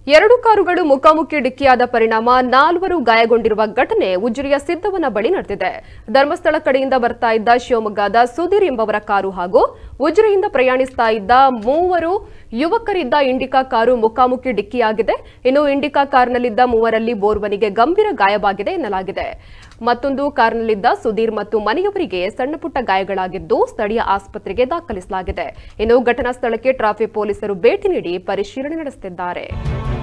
ಎರಡು ಕಾರುಗಳು ಮುಖಾಮುಖಿ ಡಿಕ್ಕಿಯಾದ ಪರಿಣಾಮ ನಾಲ್ವರು ಗಾಯಗೊಂಡಿರುವ ಘಟನೆ ಉಜಿರೆಯ ಸಿದ್ದವನ ಬಳಿ ನಡೆದಿದೆ ಧರ್ಮಸ್ಥಳ ಕಡೆಯಿಂದ ಬರ್ತಾ ಇದ್ದ ಶಿವಮೊಗ್ಗದ ಸುಧೀರ್ ಎಂಬವರ ಕಾರು ಹಾಗೂ ಉಜಿರೆಯಿಂದ ಪ್ರಯಾಣಿಸ್ತಾ ಇದ್ದ ಮೂವರು ಯುವಕರಿದ್ದ ಇಂಡಿಕಾ ಕಾರು ಮುಖಾಮುಖಿ ಡಿಕ್ಕಿಯಾಗಿದೆ ಇನ್ನು ಇಂಡಿಕಾ ಕಾರ್ನಲ್ಲಿದ್ದ ಮೂವರಲ್ಲಿ ಬೋರ್ವನಿಗೆ ಗಂಭೀರ ಗಾಯವಾಗಿದೆ ಎನ್ನಲಾಗಿದೆ ಮತ್ತೊಂದು ಕಾರ್ನಲ್ಲಿದ್ದ ಸುಧೀರ್ ಮತ್ತು ಮನೆಯವರಿಗೆ ಸಣ್ಣಪುಟ್ಟ ಗಾಯಗಳಾಗಿದ್ದು ಸ್ಥಳೀಯ ಆಸ್ಪತ್ರೆಗೆ ದಾಖಲಿಸಲಾಗಿದೆ ಇನ್ನು ಘಟನಾ ಸ್ಥಳಕ್ಕೆ ಟ್ರಾಫಿಕ್ ಪೊಲೀಸರು ಭೇಟಿ ನೀಡಿ ಪರಿಶೀಲನೆ ನಡೆಸುತ್ತಿದ್ದಾರೆ